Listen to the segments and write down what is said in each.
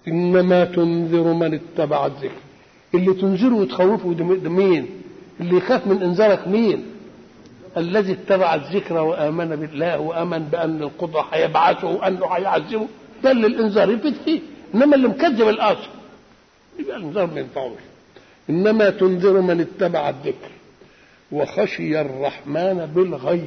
إنما تنذر من اتبع الذكر اللي تنذره وتخوفه ده مين اللي يخاف من إنذارك مين الذي اتبع الذكر وآمن بالله وآمن بأن القدرة هيبعثه وأنه هيعذبه ده اللي الإنذار يفيد فيه إنما اللي مكذب الأصل يبقى الإنذار ما ينفعوش إنما تنذر من اتبع الذكر وخشي الرحمن بالغيب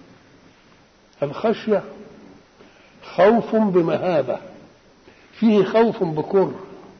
الخشية خوف بمهابة فيه خوف بكر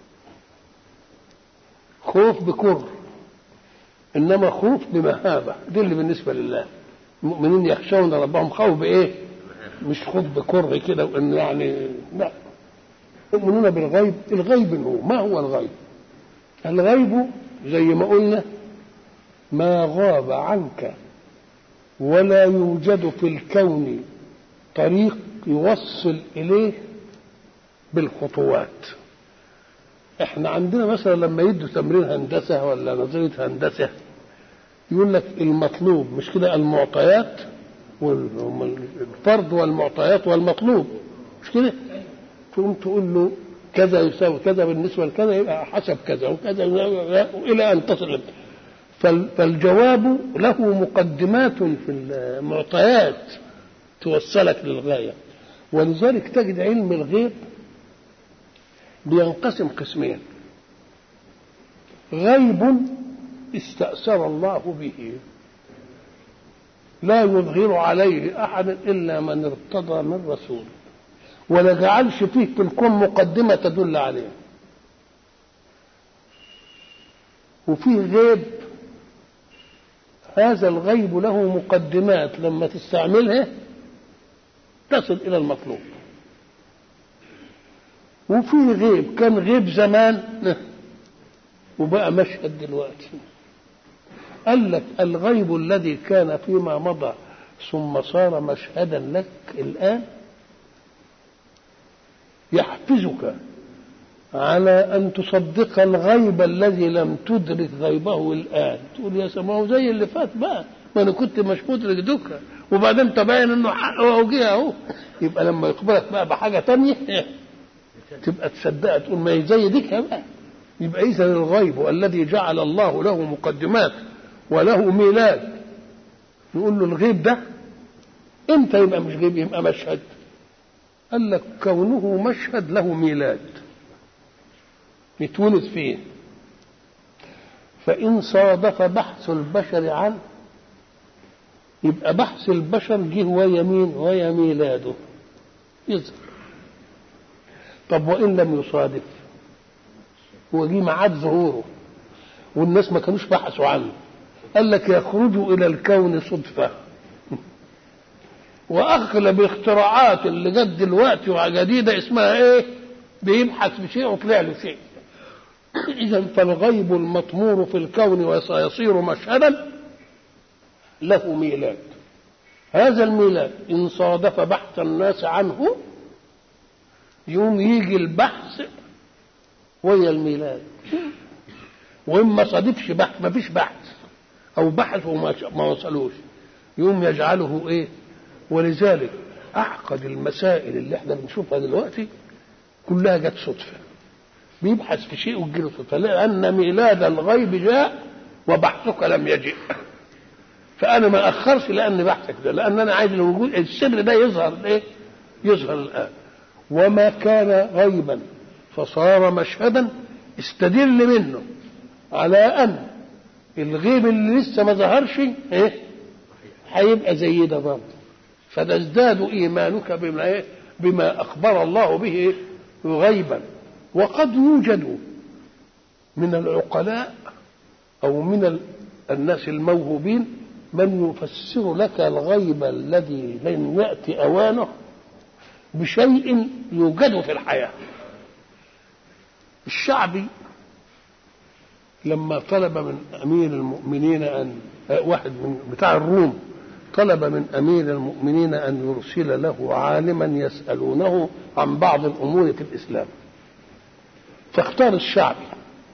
خوف بكر إنما خوف بمهابة دي اللي بالنسبة لله المؤمنين يخشون ربهم خوف بإيه مش خوف بكر كده وإن يعني لا يؤمنون بالغيب الغيب هو ما هو الغيب الغيب زي ما قلنا ما غاب عنك ولا يوجد في الكون طريق يوصل اليه بالخطوات احنا عندنا مثلا لما يدوا تمرين هندسه ولا نظريه هندسه يقول لك المطلوب مش كده المعطيات والفرض والمعطيات والمطلوب مش كده تقوم تقول له كذا يساوي كذا بالنسبه لكذا يبقى حسب كذا وكذا الى ان تصل فالجواب له مقدمات في المعطيات توصلك للغايه ولذلك تجد علم الغيب بينقسم قسمين غيب استأثر الله به لا يظهر عليه أحد إلا من ارتضى من رسول ولا جعلش فيه في الكون مقدمة تدل عليه وفيه غيب هذا الغيب له مقدمات لما تستعملها تصل إلى المطلوب وفي غيب كان غيب زمان وبقى مشهد دلوقتي قال لك الغيب الذي كان فيما مضى ثم صار مشهدا لك الآن يحفزك على أن تصدق الغيب الذي لم تدرك غيبه الآن تقول يا سماء زي اللي فات بقى ما أنا كنت مش مدرك دكا وبعدين تبين إنه حق وجه أهو يبقى لما يخبرك بقى بحاجة تانية تبقى تصدقها تقول ما هي زي ديك بقى يبقى إذا الغيب الذي جعل الله له مقدمات وله ميلاد نقول له الغيب ده امتى يبقى مش غيب يبقى مشهد قال لك كونه مشهد له ميلاد يتولد فيه فإن صادف بحث البشر عنه يبقى بحث البشر جه ويا مين ويا ميلاده يظهر طب وإن لم يصادف هو جه ميعاد ظهوره والناس ما كانوش بحثوا عنه قال لك يخرج إلى الكون صدفة وأغلب اختراعات اللي جت دلوقتي وجديدة اسمها إيه؟ بيبحث بشيء وطلع له شيء إذا فالغيب المطمور في الكون وسيصير مشهدا له ميلاد هذا الميلاد إن صادف بحث الناس عنه يوم يجي البحث ويا الميلاد وإن ما صادفش بحث ما فيش بحث أو بحث وما وصلوش يوم يجعله إيه ولذلك أعقد المسائل اللي احنا بنشوفها دلوقتي كلها جت صدفة بيبحث في شيء وتجيله صدفة لأن ميلاد الغيب جاء وبحثك لم يجئ فأنا ما أخرش لأن بحثك ده لأن أنا عايز الوجود السر ده يظهر إيه؟ يظهر الآن وما كان غيبا فصار مشهدا استدل منه على أن الغيب اللي لسه ما ظهرش إيه؟ هيبقى زي ده برضه فتزداد إيمانك بما إيه؟ بما أخبر الله به غيبا وقد يوجد من العقلاء أو من الناس الموهوبين من يفسر لك الغيب الذي لن يأتي أوانه بشيء يوجد في الحياة الشعبي لما طلب من أمير المؤمنين أن واحد من بتاع الروم طلب من أمير المؤمنين أن يرسل له عالما يسألونه عن بعض الأمور في الإسلام فاختار الشعبي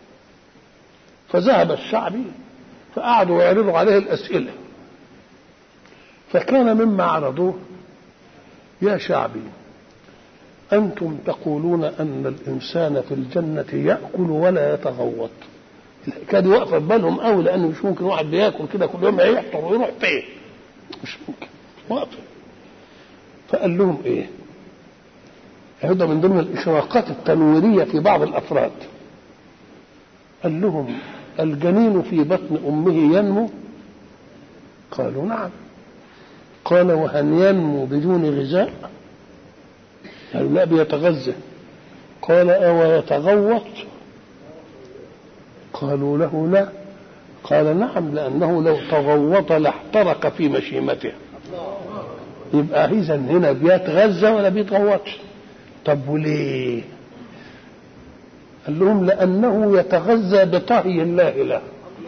فذهب الشعبي فقعدوا يعرضوا عليه الأسئلة فكان مما عرضوه يا شعبي أنتم تقولون أن الإنسان في الجنة يأكل ولا يتغوط كان واقفة في بالهم قوي لأنه مش ممكن واحد بياكل كده كل يوم هيحضر ويروح فين مش ممكن واقفة فقال لهم إيه هذا من ضمن الإشراقات التنويرية في بعض الأفراد قال لهم الجنين في بطن أمه ينمو قالوا نعم قال وهل ينمو بدون غذاء قالوا لا بيتغذى قال أو يتغوط قالوا له لا قال نعم لأنه لو تغوط لاحترق في مشيمته يبقى إذا هنا بيتغذى ولا بيتغوطش طب وليه قال لهم لأنه يتغذى بطهي الله له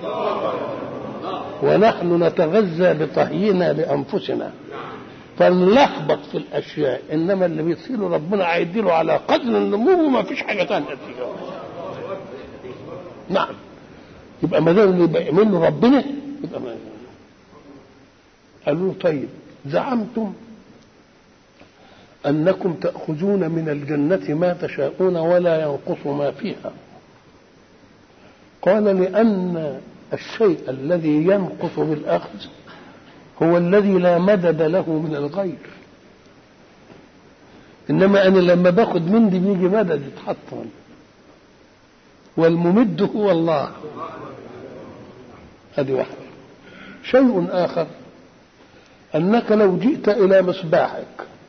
ونحن نتغذى بطهينا لأنفسنا فنلخبط في الأشياء إنما اللي بيصير ربنا هيديله على قدر النمو وما فيش حاجة تانية فيه نعم يبقى ما دام اللي بيعمله ربنا يبقى ما قالوا له طيب زعمتم أنكم تأخذون من الجنة ما تشاءون ولا ينقص ما فيها قال لأن الشيء الذي ينقص بالأخذ هو الذي لا مدد له من الغير إنما أنا لما باخد من دي بيجي مدد يتحط والممد هو الله هذه واحدة شيء آخر أنك لو جئت إلى مصباحك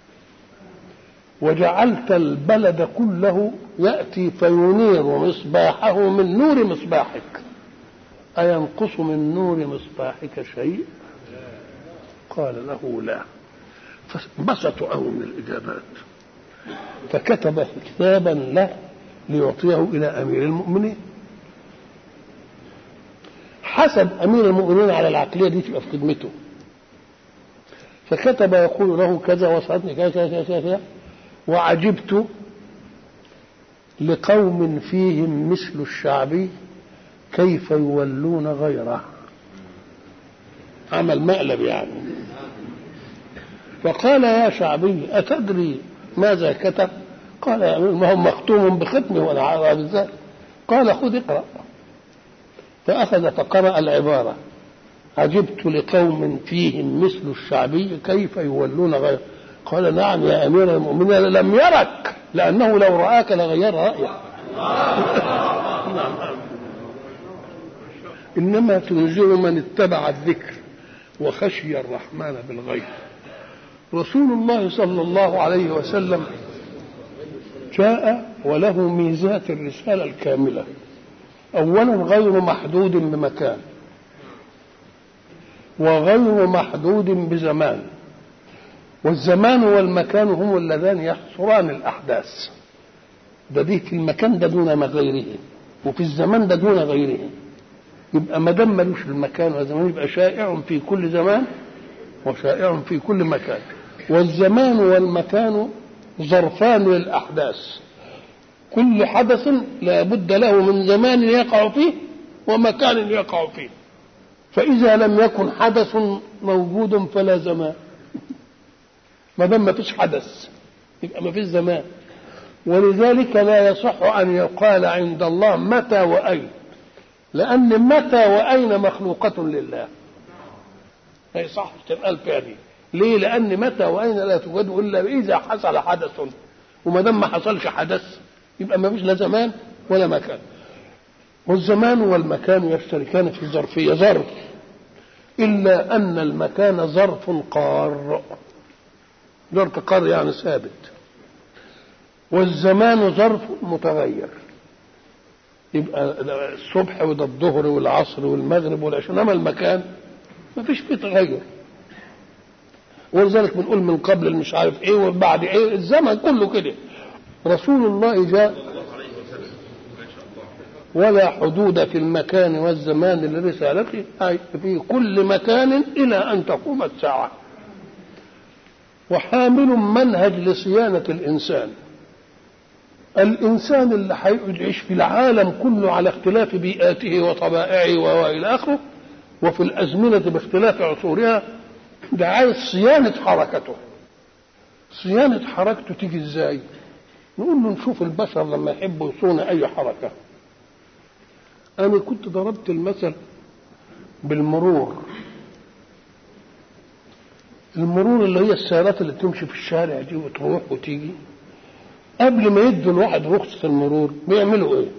وجعلت البلد كله يأتي فينير مصباحه من نور مصباحك أينقص من نور مصباحك شيء قال له لا فانبسطوا أو من الإجابات فكتب كتابا له ليعطيه إلى أمير المؤمنين حسب أمير المؤمنين على العقلية دي تبقى في خدمته فكتب يقول له كذا وصلتني كذا كذا كذا كذا وعجبت لقوم فيهم مثل الشعبي كيف يولون غيره عمل مقلب يعني فقال يا شعبي أتدري ماذا كتب قال يا أمير ما هو مختوم بختمه ولا عارف ازاي قال خذ اقرأ فأخذ فقرأ العبارة عجبت لقوم فيهم مثل الشعبي كيف يولون غيره قال نعم يا أمير المؤمنين لم يرك لأنه لو رآك لغير رأيه إنما تنذر من اتبع الذكر وخشي الرحمن بالغيب رسول الله صلى الله عليه وسلم جاء وله ميزات الرسالة الكاملة أولا غير محدود بمكان وغير محدود بزمان والزمان والمكان هم اللذان يحصران الأحداث ده دي في المكان ده دون غيره وفي الزمان ده دون غيره يبقى ما دام ملوش المكان والزمان يبقى شائع في كل زمان وشائع في كل مكان والزمان والمكان ظرفان للأحداث كل حدث لا بد له من زمان يقع فيه ومكان يقع فيه فإذا لم يكن حدث موجود فلا زمان ما دام ما فيش حدث يبقى ما فيش زمان ولذلك لا يصح أن يقال عند الله متى وأين لأن متى وأين مخلوقة لله ما يصحش تبقى فيها دي ليه؟ لأن متى وأين لا توجد إلا إذا حصل حدث وما دام ما حصلش حدث يبقى ما فيش لا زمان ولا مكان والزمان والمكان يشتركان في الظرفية ظرف إلا أن المكان ظرف قار ظرف قار يعني ثابت والزمان ظرف متغير يبقى الصبح وده الظهر والعصر والمغرب والعشاء انما المكان ما فيش فيه تغير ولذلك بنقول من قبل مش عارف ايه وبعد ايه الزمن كله كده رسول الله جاء ولا حدود في المكان والزمان لرسالته أي في كل مكان إلى أن تقوم الساعة وحامل منهج لصيانة الإنسان الإنسان اللي هيعيش في العالم كله على اختلاف بيئاته وطبائعه وإلى آخره وفي الأزمنة باختلاف عصورها ده عايز صيانة حركته صيانة حركته تيجي ازاي نقول له نشوف البشر لما يحبوا يصون اي حركه انا كنت ضربت المثل بالمرور المرور اللي هي السيارات اللي تمشي في الشارع دي وتروح وتيجي قبل ما يدوا الواحد رخصة المرور بيعملوا ايه؟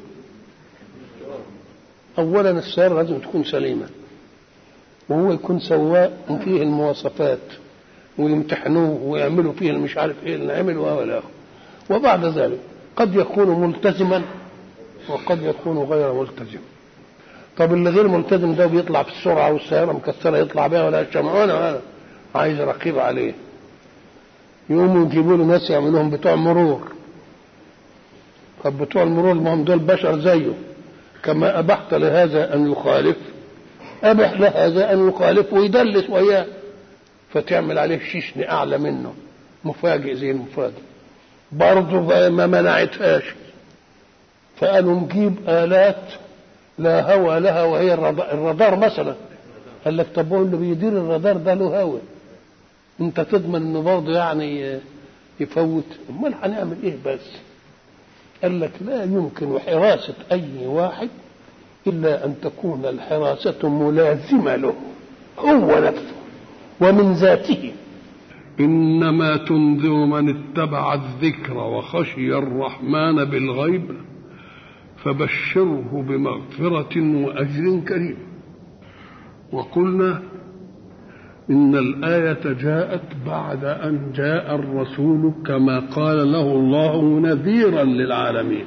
أولا السيارة لازم تكون سليمة وهو يكون سواق وفيه المواصفات ويمتحنوه ويعملوا فيه مش عارف ايه اللي عملوا ولا وبعد ذلك قد يكون ملتزما وقد يكون غير ملتزم طب اللي غير ملتزم ده بيطلع في السرعه والسياره مكسره يطلع بيها ولا الشمعونه ولا عايز رقيب عليه يقوموا يجيبوا له ناس يعملوهم بتوع مرور طب بتوع المرور ما هم دول بشر زيه كما ابحت لهذا ان يخالف ابح لهذا ان يخالف ويدلس وياه فتعمل عليه شيشن اعلى منه مفاجئ زي المفاجئ برضه ما منعتهاش فقالوا نجيب آلات لا هوى لها وهي الرادار مثلا قال لك طب هو اللي بيدير الرادار ده له هوى انت تضمن انه برضه يعني يفوت امال هنعمل ايه بس قال لك لا يمكن حراسة أي واحد إلا أن تكون الحراسة ملازمة له هو نفسه ومن ذاته إنما تنذر من اتبع الذكر وخشي الرحمن بالغيب فبشره بمغفرة وأجر كريم وقلنا إن الآية جاءت بعد أن جاء الرسول كما قال له الله نذيرا للعالمين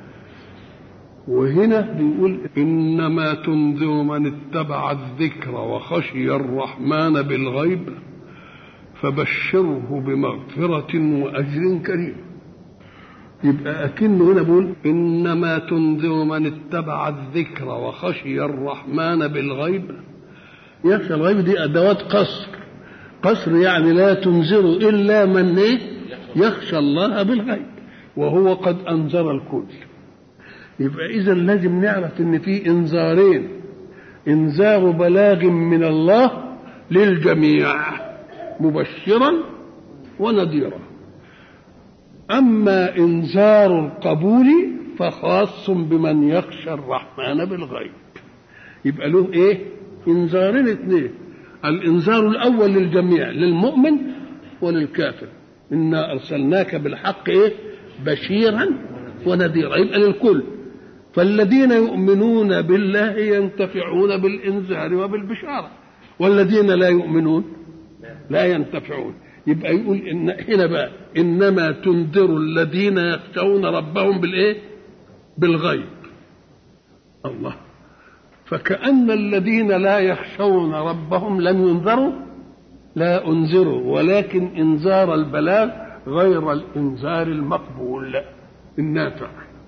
وهنا بيقول إنما تنذر من اتبع الذكر وخشي الرحمن بالغيب فبشره بمغفرة وأجر كريم يبقى أكنه هنا بيقول إنما تنذر من اتبع الذكر وخشي الرحمن بالغيب يخشى الغيب دي أدوات قصر قصر يعني لا تنذر إلا من إيه؟ يخشى الله بالغيب وهو قد أنذر الكل يبقى إذا لازم نعرف إن في إنذارين إنذار بلاغ من الله للجميع مبشرا ونذيرا أما إنذار القبول فخاص بمن يخشى الرحمن بالغيب يبقى له إيه إنذارين اثنين الإنذار الأول للجميع للمؤمن وللكافر إنا أرسلناك بالحق إيه بشيرا ونذيرا يبقى للكل فالذين يؤمنون بالله ينتفعون بالإنذار وبالبشارة والذين لا يؤمنون لا ينتفعون يبقى يقول إن هنا بقى إنما تنذر الذين يخشون ربهم بالإيه بالغيب الله فكأن الذين لا يخشون ربهم لم ينذروا لا أنذروا ولكن إنذار البلاغ غير الإنذار المقبول النافع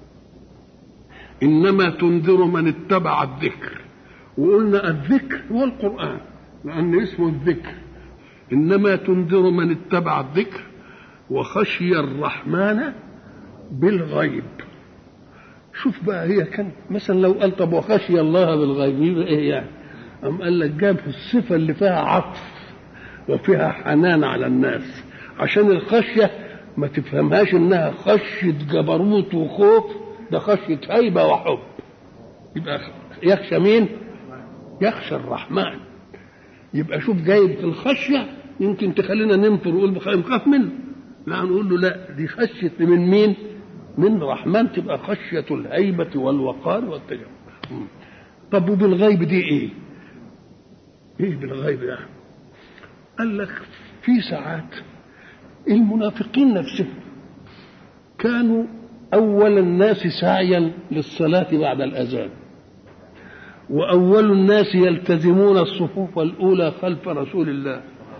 إنما تنذر من اتبع الذكر وقلنا الذكر هو القرآن لأن اسمه الذكر إنما تنذر من اتبع الذكر وخشي الرحمن بالغيب شوف بقى هي كان مثلا لو قال طب وخشي الله بالغيب يبقى ايه يعني؟ أم قال لك جاب الصفة اللي فيها عطف وفيها حنان على الناس عشان الخشية ما تفهمهاش انها خشية جبروت وخوف ده خشية هيبة وحب يبقى يخشى مين؟ يخشى الرحمن يبقى شوف جايب في الخشية يمكن تخلينا ننفر ونقول نخاف منه لا نقول له لا دي خشية من مين؟ من رحمن تبقى خشية الهيبة والوقار والتجمل طب وبالغيب دي ايه؟ ايه بالغيب يعني؟ قال لك في ساعات المنافقين نفسهم كانوا أول الناس سعيا للصلاة بعد الأذان وأول الناس يلتزمون الصفوف الأولى خلف رسول الله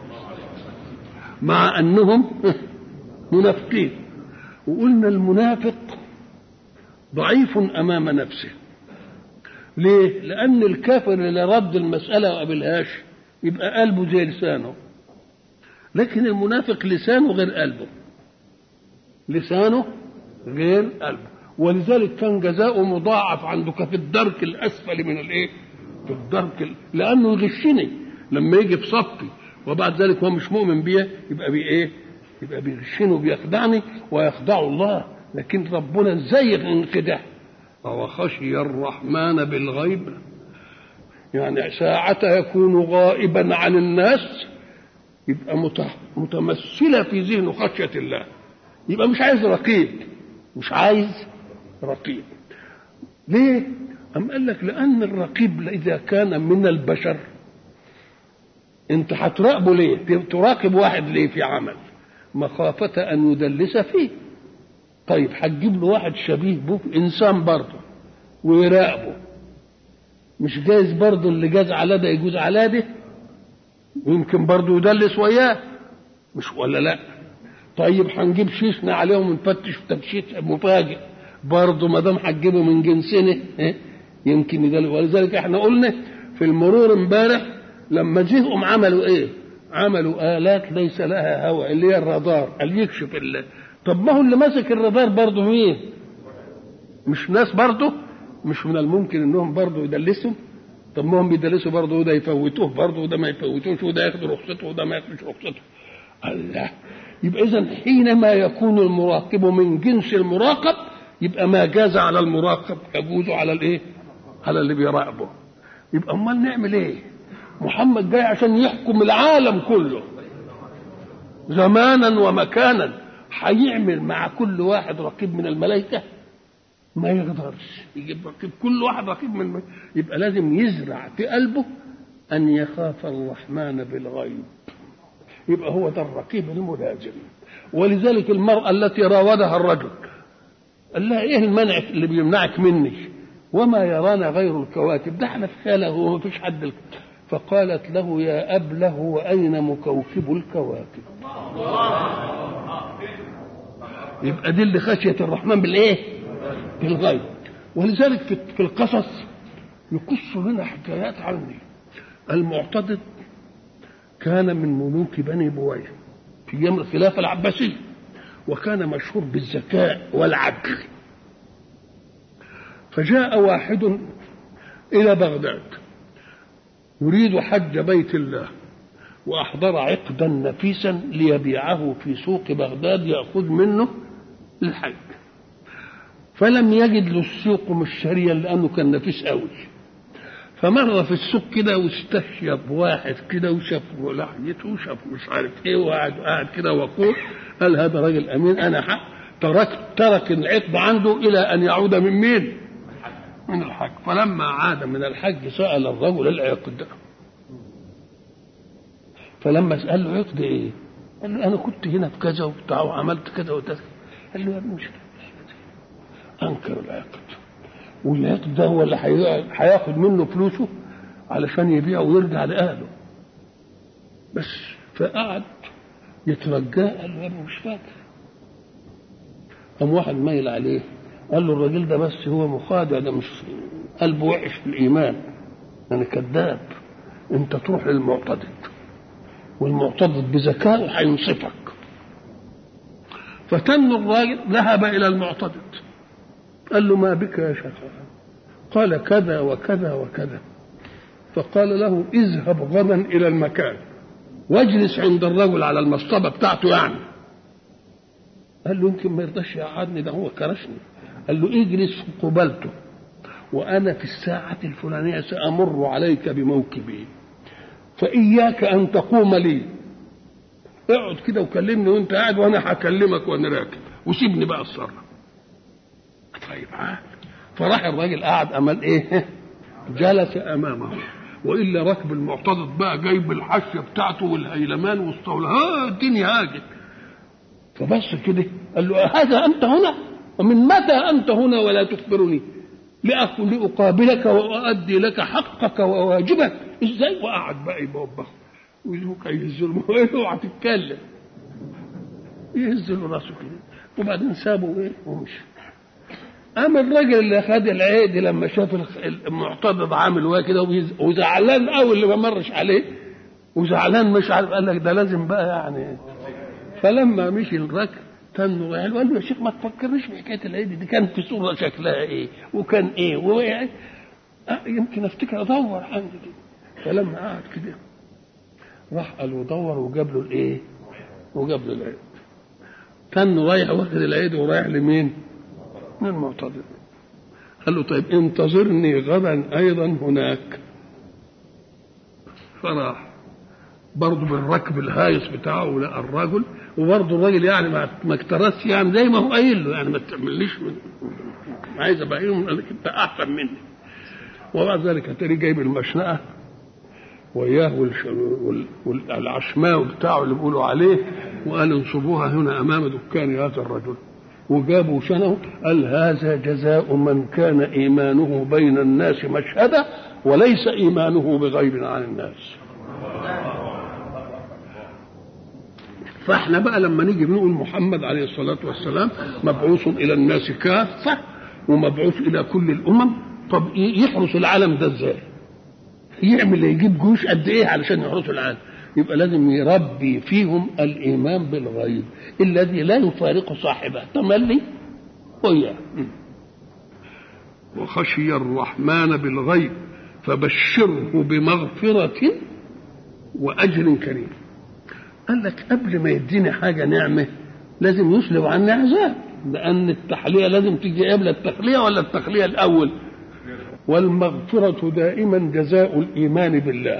مع أنهم منافقين وقلنا المنافق ضعيف أمام نفسه ليه؟ لأن الكافر اللي رد المسألة وقبلهاش يبقى قلبه زي لسانه لكن المنافق لسانه غير قلبه لسانه غير قلبه ولذلك كان جزاؤه مضاعف عندك في الدرك الاسفل من الايه؟ في الدرك ال... لانه يغشني لما يجي في صفي وبعد ذلك هو مش مؤمن بيا يبقى بي ايه؟ يبقى بيغشني وبيخدعني ويخدع الله لكن ربنا ازاي من كده وخشي الرحمن بالغيب يعني ساعة يكون غائبا عن الناس يبقى متمثلة في ذهنه خشية الله يبقى مش عايز رقيب مش عايز رقيب ليه؟ أم قال لك لأن الرقيب إذا كان من البشر أنت هتراقبه ليه؟ تراقب واحد ليه في عمل؟ مخافة أن يدلس فيه طيب هتجيب له واحد شبيه به إنسان برضه ويراقبه مش جايز برضه اللي جاز على ده يجوز على ده ويمكن برضه يدلس وياه مش ولا لا طيب هنجيب شيشنا عليهم ونفتش تفتيش مفاجئ برضه ما دام هتجيبه من جنسنا يمكن يدلس ولذلك احنا قلنا في المرور امبارح لما جيهم عملوا ايه؟ عملوا آلات ليس لها هواء اللي هي الرادار اللي يكشف الله طب ما هو اللي ماسك الرادار برضه مين؟ مش ناس برضه مش من الممكن انهم برضه يدلسوا طب ما هم بيدلسوا برضه وده يفوتوه برضه وده ما يفوتوش وده ياخد رخصته وده ما ياخدش رخصته الله يبقى اذا حينما يكون المراقب من جنس المراقب يبقى ما جاز على المراقب يجوز على الايه؟ على اللي بيراقبه يبقى امال نعمل ايه؟ محمد جاي عشان يحكم العالم كله زمانا ومكانا هيعمل مع كل واحد رقيب من الملائكه ما يقدرش يجيب رقيب كل واحد رقيب من الملائكة. يبقى لازم يزرع في قلبه ان يخاف الرحمن بالغيب يبقى هو ده الرقيب الملازم ولذلك المرأة التي راودها الرجل قال لها ايه المنع اللي بيمنعك مني وما يرانا غير الكواكب ده احنا في خاله وما فيش حد فقالت له يا أبله وأين مكوكب الكواكب يبقى دي اللي خشية الرحمن بالإيه بالغيب ولذلك في القصص يقص لنا حكايات عني المعتضد كان من ملوك بني بويه في ايام الخلافه العباسيه وكان مشهور بالذكاء والعدل فجاء واحد الى بغداد يريد حج بيت الله واحضر عقدا نفيسا ليبيعه في سوق بغداد ياخذ منه الحج فلم يجد له السوق مشتريا لانه كان نفيس قوي فمر في السوق كده واستشيب واحد كده وشاف لحيته وشاف مش عارف ايه وقعد قاعد كده وقول قال هذا راجل امين انا حق ترك ترك العقد عنده الى ان يعود من مين؟ من الحج فلما عاد من الحج سال الرجل العقد فلما سال له عقد ايه؟ قال له انا كنت هنا في كذا وبتاع وعملت كذا وكذا قال له يا ابني مش انكر العقد والعقد ده هو اللي هياخد منه فلوسه علشان يبيعه ويرجع لاهله بس فقعد يترجاه قال له يا ابني مش فاكر قام واحد مايل عليه قال له الراجل ده بس هو مخادع ده مش قلبه وحش في الايمان انا كذاب انت تروح للمعتضد والمعتضد بذكائه هينصفك فتن الراجل ذهب الى المعتضد قال له ما بك يا شيخ قال كذا وكذا وكذا فقال له اذهب غدا الى المكان واجلس عند الرجل على المصطبه بتاعته يعني قال له يمكن ما يرضاش يقعدني ده هو كرشني قال له اجلس قبلته وانا في الساعه الفلانيه سامر عليك بموكبي فاياك ان تقوم لي اقعد كده وكلمني وانت قاعد وانا هكلمك وانا راكب وسيبني بقى اتصرف طيب عاد فراح الراجل قعد امال ايه جلس امامه والا ركب المعتضد بقى جايب الحشه بتاعته والهيلمان والصولة ها الدنيا هاجت فبس كده قال له هذا انت هنا ومن متى انت هنا ولا تخبرني لأقابلك وأؤدي لك حقك وواجبك ازاي وقعد بقى يبوبخ ويزوك يهز له اوعى تتكلم يهز له راسه كده وبعدين سابه ايه ومشي اما الراجل اللي خد العيد لما شاف المعتضد عامل وهي كده وزعلان قوي اللي ما مرش عليه وزعلان مش عارف قال لك ده لازم بقى يعني فلما مشي الراجل تنه قال له يا شيخ ما تفكرنيش بحكايه العيد دي كانت صوره شكلها ايه وكان ايه وإيه أه يمكن افتكر ادور عندي كده فلما قعد كده راح قال له دور وجاب له الايه؟ وجاب له العيد كان رايح واخد العيد ورايح لمين؟ للمعتضد قال له طيب انتظرني غدا ايضا هناك فراح برضه بالركب الهايص بتاعه لقى الرجل وبرضه الراجل يعني ما ما اكترثش يعني زي ما هو قايل له يعني ما تعمليش من عايز ابقى ايه قال لك انت احسن مني وبعد ذلك هتلاقيه جايب المشنقه وياه والعشماء بتاعه اللي بيقولوا عليه وقال انصبوها هنا امام دكان هذا الرجل وجابوا شنه قال هذا جزاء من كان ايمانه بين الناس مشهدا وليس ايمانه بغيب عن الناس فاحنا بقى لما نيجي بنقول محمد عليه الصلاه والسلام مبعوث الى الناس كافه ومبعوث الى كل الامم طب يحرس العالم ده ازاي؟ يعمل يجيب جيوش قد ايه علشان يحرسوا العالم؟ يبقى لازم يربي فيهم الايمان بالغيب الذي لا يفارق صاحبه تملي وياه وخشي الرحمن بالغيب فبشره بمغفرة وأجر كريم قال لك قبل ما يديني حاجة نعمة لازم يسلب عني عذاب لأن التحلية لازم تيجي قبل التخلية ولا التخلية الأول والمغفرة دائما جزاء الإيمان بالله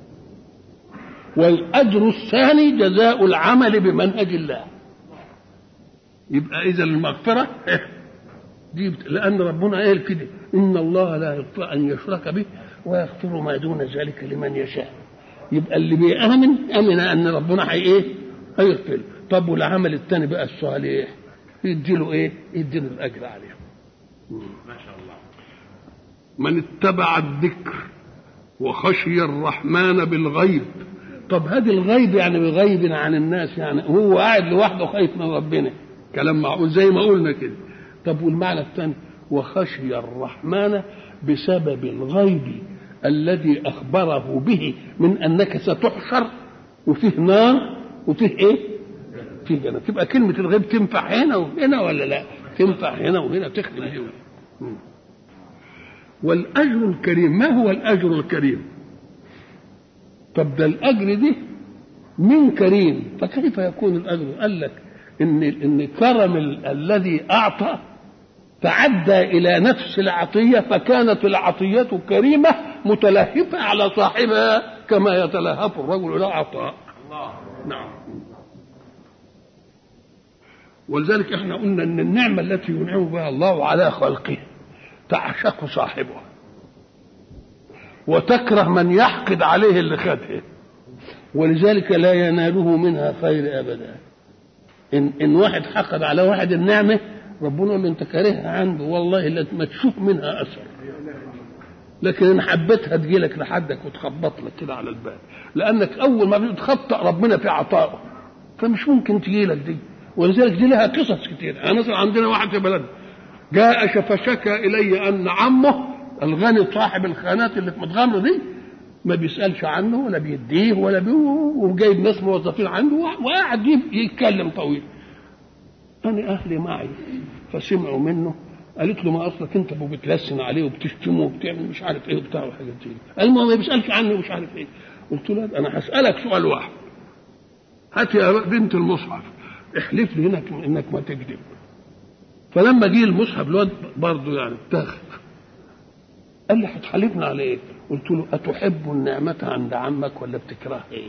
والأجر الثاني جزاء العمل بمنهج الله يبقى إذا المغفرة دي لأن ربنا قال كده إن الله لا يغفر أن يشرك به ويغفر ما دون ذلك لمن يشاء يبقى اللي بيأمن أمن أن ربنا هي إيه؟ هيغفر طب والعمل الثاني بقى الصالح يديله إيه؟ يديله الأجر عليه ما شاء الله من اتبع الذكر وخشي الرحمن بالغيب طب هذه الغيب يعني بغيب عن الناس يعني هو قاعد لوحده خايف من ربنا كلام معقول زي ما قلنا كده طب والمعنى الثاني وخشي الرحمن بسبب الغيب الذي اخبره به من انك ستحشر وفيه نار وفيه ايه؟ فيه جنة تبقى كلمة الغيب تنفع هنا وهنا ولا لا؟ تنفع هنا وهنا تخدم هنا والأجر الكريم ما هو الأجر الكريم؟ طب ده الأجر دي من كريم فكيف يكون الأجر؟ قال لك إن إن كرم الذي أعطى تعدى إلى نفس العطية فكانت العطية كريمة متلهفة على صاحبها كما يتلهف الرجل إلى عطاء الله نعم ولذلك احنا قلنا ان النعمة التي ينعم بها الله على خلقه تعشق صاحبها وتكره من يحقد عليه اللي خدها ولذلك لا يناله منها خير ابدا ان ان واحد حقد على واحد النعمه ربنا يقول له انت كارهها عنده والله لا ما تشوف منها اثر لكن ان حبيتها تجي لك لحدك وتخبط لك كده على الباب لانك اول ما بتخطأ ربنا في عطائه فمش ممكن تجي لك دي ولذلك دي لها قصص كتير يعني مثلا عندنا واحد في بلد جاء فشكى الي ان عمه الغني صاحب الخانات اللي في متغمر دي ما بيسالش عنه ولا بيديه ولا بيه وجايب ناس موظفين عنده وقاعد يتكلم طويل انا اهلي معي فسمعوا منه قالت له ما اصلك انت بتلسن عليه وبتشتمه وبتعمل مش عارف ايه وبتاع وحاجات زي قال ما ما بيسالش عني ومش عارف ايه قلت له انا هسالك سؤال واحد هات يا بنت المصحف احلف لي انك انك ما تكذب فلما جه المصحف الواد برضه يعني اتاخد قال لي هتحلفنا على ايه؟ قلت له أتحب النعمة عند عمك ولا بتكرهها إيه؟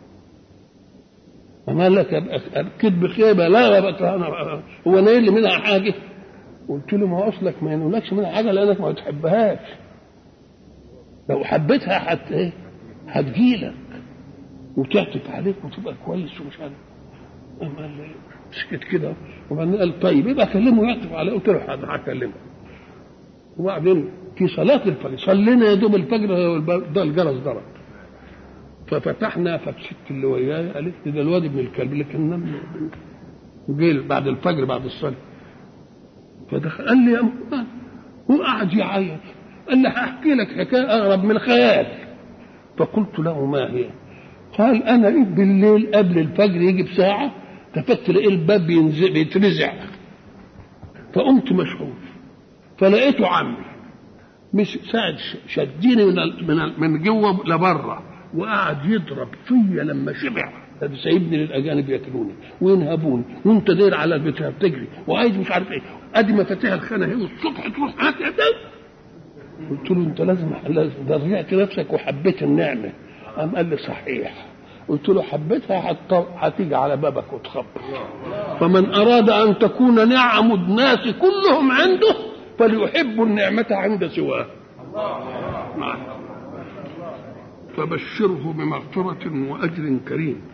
أما قال لك كذب خيبة لا بكرهنا هو نايل منها حاجة قلت له ما هو أصلك ما ينولكش منها حاجة لأنك ما بتحبهاش لو حبيتها حت إيه؟ هتجيلك وتعطف عليك وتبقى كويس ومش عارف أما قال لي سكت كده وبعدين قال طيب يبقى كلمه يعطف عليه قلت له هكلمه وبعدين في صلاة الفجر صلينا يا دوب الفجر ده الجرس ضرب ففتحنا فالست اللي وياي قالت لي ده الواد ابن الكلب اللي كان نام جه بعد الفجر بعد الصلاة فدخل قال لي يا أمان وقعد يعيط قال لي هحكي لك حكاية أغرب من الخيال فقلت له ما هي؟ قال أنا إيه بالليل قبل الفجر يجي بساعة تفت لقيت الباب بينزل بيترزع فقمت مشغول فلقيته عمي مش ساعد شديني من ال من ال من جوه لبره وقعد يضرب فيا لما شبع طب سايبني للاجانب ياكلوني وينهبوني وانت داير على البتاع بتجري وعايز مش عارف ايه ادي مفاتيح الخانه اهي والصبح تروح هات قلت له انت لازم لازم ده رجعت نفسك وحبيت النعمه قام قال لي صحيح قلت له حبيتها حتى هتيجي على بابك وتخبط فمن اراد ان تكون نعم الناس كلهم عنده فليحب النعمه عند سواه نعم فبشره بمغفرة وأجر كريم